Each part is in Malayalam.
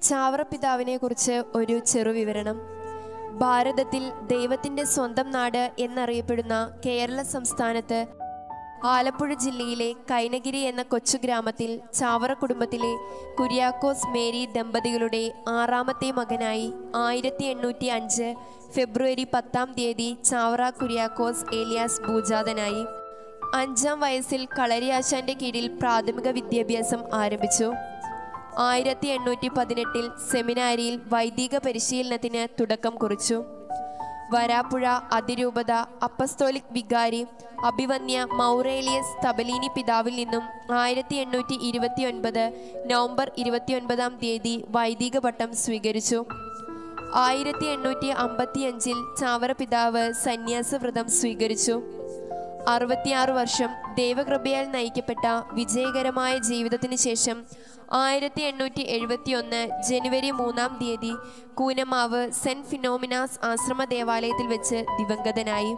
ചാവറ പിതാവിനെ കുറിച്ച് ഒരു ചെറു വിവരണം ഭാരതത്തിൽ ദൈവത്തിന്റെ സ്വന്തം നാട് എന്നറിയപ്പെടുന്ന കേരള സംസ്ഥാനത്ത് ആലപ്പുഴ ജില്ലയിലെ കൈനഗിരി എന്ന കൊച്ചു ഗ്രാമത്തിൽ ചാവറ കുടുംബത്തിലെ കുര്യാക്കോസ് മേരി ദമ്പതികളുടെ ആറാമത്തെ മകനായി ആയിരത്തി എണ്ണൂറ്റി അഞ്ച് ഫെബ്രുവരി പത്താം തീയതി ചാവറ കുര്യാക്കോസ് ഏലിയാസ് ഭൂജാതനായി അഞ്ചാം വയസ്സിൽ കളരിയാശാന്റെ കീഴിൽ പ്രാഥമിക വിദ്യാഭ്യാസം ആരംഭിച്ചു ആയിരത്തി എണ്ണൂറ്റി പതിനെട്ടിൽ സെമിനാരിയിൽ വൈദിക പരിശീലനത്തിന് തുടക്കം കുറിച്ചു വരാപ്പുഴ അതിരൂപത അപ്പസ്തോലിക് വികാരി അഭിവന്യ മൗറേലിയസ് തബലീനി പിതാവിൽ നിന്നും ആയിരത്തി എണ്ണൂറ്റി ഇരുപത്തി ഒൻപത് നവംബർ ഇരുപത്തിയൊൻപതാം തീയതി വൈദിക പട്ടം സ്വീകരിച്ചു ആയിരത്തി എണ്ണൂറ്റി അമ്പത്തിയഞ്ചിൽ ചാവറ പിതാവ് സന്യാസവ്രതം സ്വീകരിച്ചു അറുപത്തിയാറ് വർഷം ദൈവകൃപയാൽ നയിക്കപ്പെട്ട വിജയകരമായ ജീവിതത്തിന് ശേഷം ആയിരത്തി എണ്ണൂറ്റി എഴുപത്തി ഒന്ന് ജനുവരി മൂന്നാം തീയതി കൂനമാവ് സെന്റ് ഫിനോമിനാസ് ആശ്രമ ദേവാലയത്തിൽ വെച്ച് ദിവംഗതനായി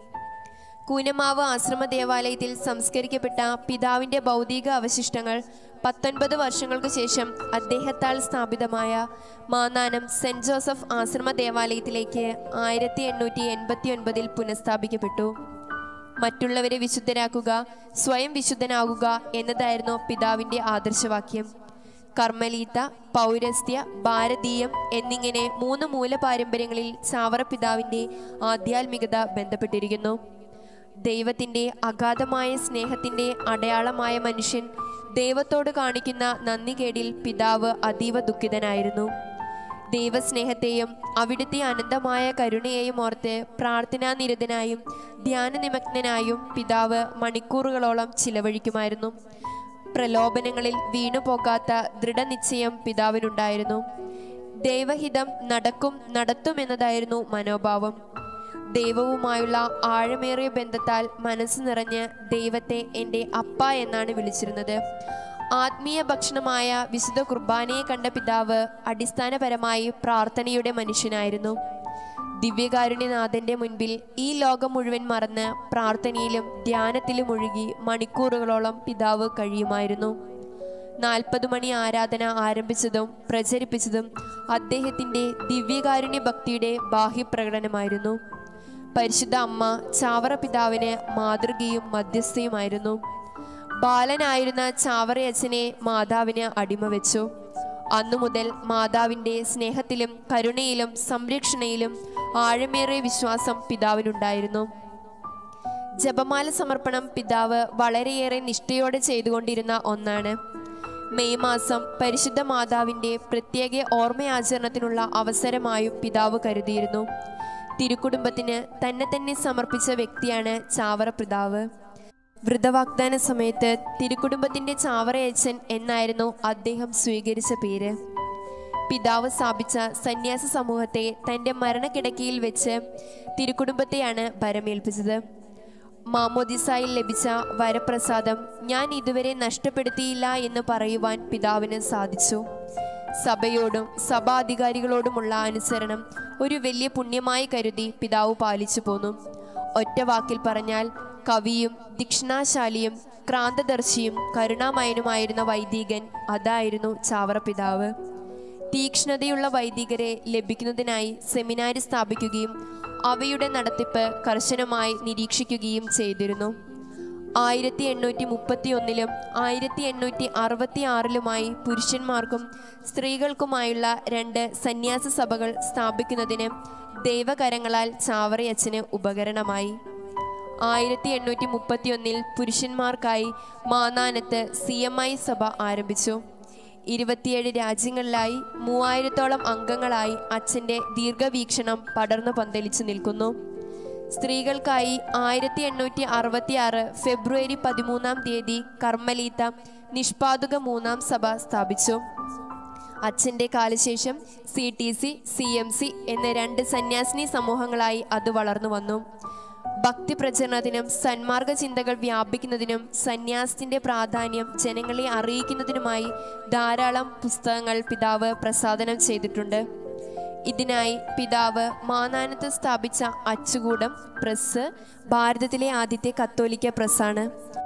കൂനമാവ് ആശ്രമ ദേവാലയത്തിൽ സംസ്കരിക്കപ്പെട്ട പിതാവിന്റെ ഭൗതിക അവശിഷ്ടങ്ങൾ പത്തൊൻപത് വർഷങ്ങൾക്ക് ശേഷം അദ്ദേഹത്താൽ സ്ഥാപിതമായ മാന്നാനം സെന്റ് ജോസഫ് ആശ്രമ ദേവാലയത്തിലേക്ക് ആയിരത്തി എണ്ണൂറ്റി എൺപത്തി ഒൻപതിൽ പുനഃസ്ഥാപിക്കപ്പെട്ടു മറ്റുള്ളവരെ വിശുദ്ധരാക്കുക സ്വയം വിശുദ്ധനാകുക എന്നതായിരുന്നു പിതാവിന്റെ ആദർശവാക്യം കർമ്മലീത്ത പൗരസ്ത്യ ഭാരതീയം എന്നിങ്ങനെ മൂന്ന് മൂലപാരമ്പര്യങ്ങളിൽ ചാവറ പിതാവിന്റെ ആധ്യാത്മികത ബന്ധപ്പെട്ടിരിക്കുന്നു ദൈവത്തിന്റെ അഗാധമായ സ്നേഹത്തിന്റെ അടയാളമായ മനുഷ്യൻ ദൈവത്തോട് കാണിക്കുന്ന നന്ദികേടിൽ പിതാവ് അതീവ ദുഃഖിതനായിരുന്നു ദൈവസ്നേഹത്തെയും അവിടുത്തെ അനന്തമായ കരുണയെയും ഓർത്ത് പ്രാർത്ഥനാനിരതനായും ധ്യാനനിമഗ്നനായും പിതാവ് മണിക്കൂറുകളോളം ചിലവഴിക്കുമായിരുന്നു പ്രലോഭനങ്ങളിൽ വീണുപോകാത്ത ദൃഢനിശ്ചയം പിതാവിനുണ്ടായിരുന്നു ദൈവഹിതം നടക്കും നടത്തുമെന്നതായിരുന്നു മനോഭാവം ദൈവവുമായുള്ള ആഴമേറിയ ബന്ധത്താൽ മനസ്സ് നിറഞ്ഞ് ദൈവത്തെ എൻ്റെ അപ്പ എന്നാണ് വിളിച്ചിരുന്നത് ആത്മീയ ഭക്ഷണമായ വിശുദ്ധ കുർബാനയെ കണ്ട പിതാവ് അടിസ്ഥാനപരമായി പ്രാർത്ഥനയുടെ മനുഷ്യനായിരുന്നു ദിവ്യകാരുണ്യനാഥന്റെ മുൻപിൽ ഈ ലോകം മുഴുവൻ മറന്ന് പ്രാർത്ഥനയിലും ധ്യാനത്തിലും ഒഴുകി മണിക്കൂറുകളോളം പിതാവ് കഴിയുമായിരുന്നു നാൽപ്പത് മണി ആരാധന ആരംഭിച്ചതും പ്രചരിപ്പിച്ചതും അദ്ദേഹത്തിന്റെ ദിവ്യകാരുണ്യ ഭക്തിയുടെ ബാഹ്യപ്രകടനമായിരുന്നു പരിശുദ്ധ അമ്മ ചാവറ പിതാവിന് മാതൃകയും മധ്യസ്ഥയുമായിരുന്നു ബാലനായിരുന്ന ചാവറയച്ചനെ മാതാവിന് അടിമവെച്ചു അന്നു മുതൽ മാതാവിന്റെ സ്നേഹത്തിലും കരുണയിലും സംരക്ഷണയിലും ആഴമേറിയ വിശ്വാസം പിതാവിനുണ്ടായിരുന്നു ജപമാല സമർപ്പണം പിതാവ് വളരെയേറെ നിഷ്ഠയോടെ ചെയ്തുകൊണ്ടിരുന്ന ഒന്നാണ് മെയ് മാസം പരിശുദ്ധ മാതാവിന്റെ പ്രത്യേക ഓർമ്മയാചരണത്തിനുള്ള അവസരമായും പിതാവ് കരുതിയിരുന്നു തിരുക്കുടുംബത്തിന് തന്നെ തന്നെ സമർപ്പിച്ച വ്യക്തിയാണ് ചാവറ പിതാവ് വൃതവാഗ്ദാന സമയത്ത് തിരുക്കുടുംബത്തിന്റെ ചാവറയച്ചൻ എന്നായിരുന്നു അദ്ദേഹം സ്വീകരിച്ച പേര് പിതാവ് സ്ഥാപിച്ച സന്യാസ സമൂഹത്തെ തന്റെ മരണക്കിടക്കയിൽ വെച്ച് തിരുക്കുടുംബത്തെയാണ് ഭരമേൽപ്പിച്ചത് മാമോദിസായിൽ ലഭിച്ച വരപ്രസാദം ഞാൻ ഇതുവരെ നഷ്ടപ്പെടുത്തിയില്ല എന്ന് പറയുവാൻ പിതാവിന് സാധിച്ചു സഭയോടും സഭാധികാരികളോടുമുള്ള അനുസരണം ഒരു വലിയ പുണ്യമായി കരുതി പിതാവ് പാലിച്ചു പോന്നു ഒറ്റ വാക്കിൽ പറഞ്ഞാൽ കവിയും ദീക്ഷണാശാലിയും ക്രാന്തദർശിയും കരുണാമയനുമായിരുന്ന വൈദികൻ അതായിരുന്നു ചാവറ പിതാവ് തീക്ഷ്ണതയുള്ള വൈദികരെ ലഭിക്കുന്നതിനായി സെമിനാരി സ്ഥാപിക്കുകയും അവയുടെ നടത്തിപ്പ് കർശനമായി നിരീക്ഷിക്കുകയും ചെയ്തിരുന്നു ആയിരത്തി എണ്ണൂറ്റി മുപ്പത്തി ഒന്നിലും ആയിരത്തി എണ്ണൂറ്റി അറുപത്തി ആറിലുമായി പുരുഷന്മാർക്കും സ്ത്രീകൾക്കുമായുള്ള രണ്ട് സന്യാസ സഭകൾ സ്ഥാപിക്കുന്നതിന് ദൈവകരങ്ങളാൽ ചാവറയച്ചന് ഉപകരണമായി ആയിരത്തി എണ്ണൂറ്റി മുപ്പത്തി ഒന്നിൽ പുരുഷന്മാർക്കായി മാനാനത്ത് സി എം ഐ സഭ ആരംഭിച്ചു ഇരുപത്തിയേഴ് രാജ്യങ്ങളിലായി മൂവായിരത്തോളം അംഗങ്ങളായി അച്ഛൻ്റെ ദീർഘവീക്ഷണം പടർന്നു പന്തലിച്ചു നിൽക്കുന്നു സ്ത്രീകൾക്കായി ആയിരത്തി എണ്ണൂറ്റി അറുപത്തി ആറ് ഫെബ്രുവരി പതിമൂന്നാം തീയതി കർമ്മലീത്ത നിഷ്പാതുക മൂന്നാം സഭ സ്ഥാപിച്ചു അച്ഛൻ്റെ കാലശേഷം C T C C M C എന്ന രണ്ട് സന്യാസിനി സമൂഹങ്ങളായി അത് വളർന്നു വന്നു ഭക്തി പ്രചരണത്തിനും സന്മാർഗ ചിന്തകൾ വ്യാപിക്കുന്നതിനും സന്യാസത്തിന്റെ പ്രാധാന്യം ജനങ്ങളെ അറിയിക്കുന്നതിനുമായി ധാരാളം പുസ്തകങ്ങൾ പിതാവ് പ്രസാദനം ചെയ്തിട്ടുണ്ട് ഇതിനായി പിതാവ് മാനാനത്ത് സ്ഥാപിച്ച അച്ചുകൂടം പ്രസ് ഭാരതത്തിലെ ആദ്യത്തെ കത്തോലിക്ക പ്രസ്സാണ്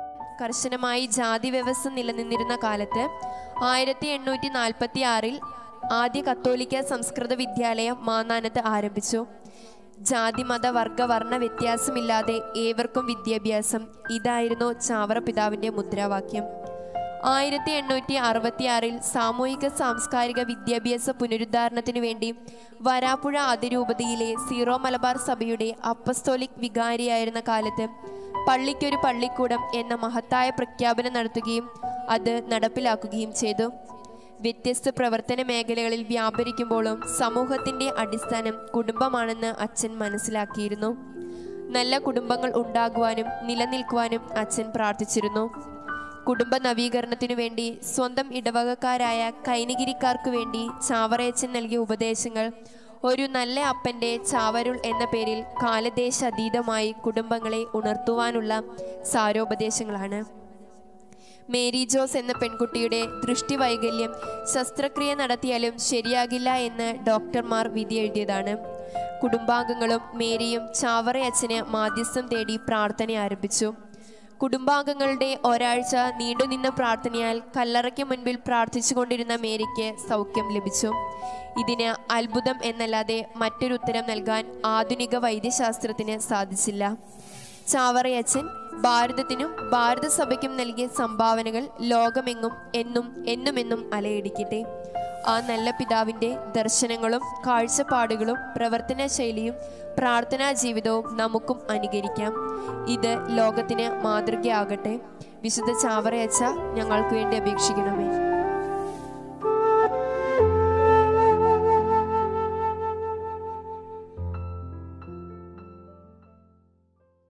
കർശനമായി ജാതി വ്യവസ്ഥ നിലനിന്നിരുന്ന കാലത്ത് ആയിരത്തി എണ്ണൂറ്റി നാൽപ്പത്തി ആറിൽ ആദ്യ കത്തോലിക്ക സംസ്കൃത വിദ്യാലയം മാന്നാനത്ത് ആരംഭിച്ചു ജാതി മത വർഗ വർണ്ണ വ്യത്യാസമില്ലാതെ ഏവർക്കും വിദ്യാഭ്യാസം ഇതായിരുന്നു ചാവറ പിതാവിന്റെ മുദ്രാവാക്യം ആയിരത്തി എണ്ണൂറ്റി അറുപത്തിയാറിൽ സാമൂഹിക സാംസ്കാരിക വിദ്യാഭ്യാസ പുനരുദ്ധാരണത്തിനു വേണ്ടി വരാപ്പുഴ അതിരൂപതയിലെ സീറോ മലബാർ സഭയുടെ അപ്പസ്തോലിക് വികാരിയായിരുന്ന കാലത്ത് പള്ളിക്കൊരു പള്ളിക്കൂടം എന്ന മഹത്തായ പ്രഖ്യാപനം നടത്തുകയും അത് നടപ്പിലാക്കുകയും ചെയ്തു വ്യത്യസ്ത പ്രവർത്തന മേഖലകളിൽ വ്യാപരിക്കുമ്പോഴും സമൂഹത്തിന്റെ അടിസ്ഥാനം കുടുംബമാണെന്ന് അച്ഛൻ മനസ്സിലാക്കിയിരുന്നു നല്ല കുടുംബങ്ങൾ ഉണ്ടാകുവാനും നിലനിൽക്കുവാനും അച്ഛൻ പ്രാർത്ഥിച്ചിരുന്നു കുടുംബ നവീകരണത്തിനു വേണ്ടി സ്വന്തം ഇടവകക്കാരായ കൈനഗിരിക്കാർക്കു വേണ്ടി ചാവറയച്ചൻ നൽകിയ ഉപദേശങ്ങൾ ഒരു നല്ല അപ്പന്റെ ചാവരുൾ എന്ന പേരിൽ കാലദേശാതീതമായി കുടുംബങ്ങളെ ഉണർത്തുവാനുള്ള സാരോപദേശങ്ങളാണ് മേരി ജോസ് എന്ന പെൺകുട്ടിയുടെ ദൃഷ്ടിവൈകല്യം ശസ്ത്രക്രിയ നടത്തിയാലും ശരിയാകില്ല എന്ന് ഡോക്ടർമാർ വിധി എഴുതിയതാണ് കുടുംബാംഗങ്ങളും മേരിയും ചാവറയച്ചന് മാധ്യസ്ഥം തേടി പ്രാർത്ഥന ആരംഭിച്ചു കുടുംബാംഗങ്ങളുടെ ഒരാഴ്ച നീണ്ടുനിന്ന പ്രാർത്ഥനയാൽ കല്ലറയ്ക്ക് മുൻപിൽ പ്രാർത്ഥിച്ചുകൊണ്ടിരുന്ന മേരിക്ക് സൗഖ്യം ലഭിച്ചു ഇതിന് അത്ഭുതം എന്നല്ലാതെ മറ്റൊരു ഉത്തരം നൽകാൻ ആധുനിക വൈദ്യശാസ്ത്രത്തിന് സാധിച്ചില്ല ചാവറയച്ചൻ ഭാരതത്തിനും ഭാരതസഭയ്ക്കും നൽകിയ സംഭാവനകൾ ലോകമെങ്ങും എന്നും എന്നുമെന്നും അലയടിക്കട്ടെ ആ നല്ല പിതാവിൻ്റെ ദർശനങ്ങളും കാഴ്ചപ്പാടുകളും പ്രവർത്തന ശൈലിയും പ്രാർത്ഥനാ ജീവിതവും നമുക്കും അനുകരിക്കാം ഇത് ലോകത്തിന് മാതൃകയാകട്ടെ വിശുദ്ധ ചാവറയച്ച ഞങ്ങൾക്ക് വേണ്ടി അപേക്ഷിക്കണമേ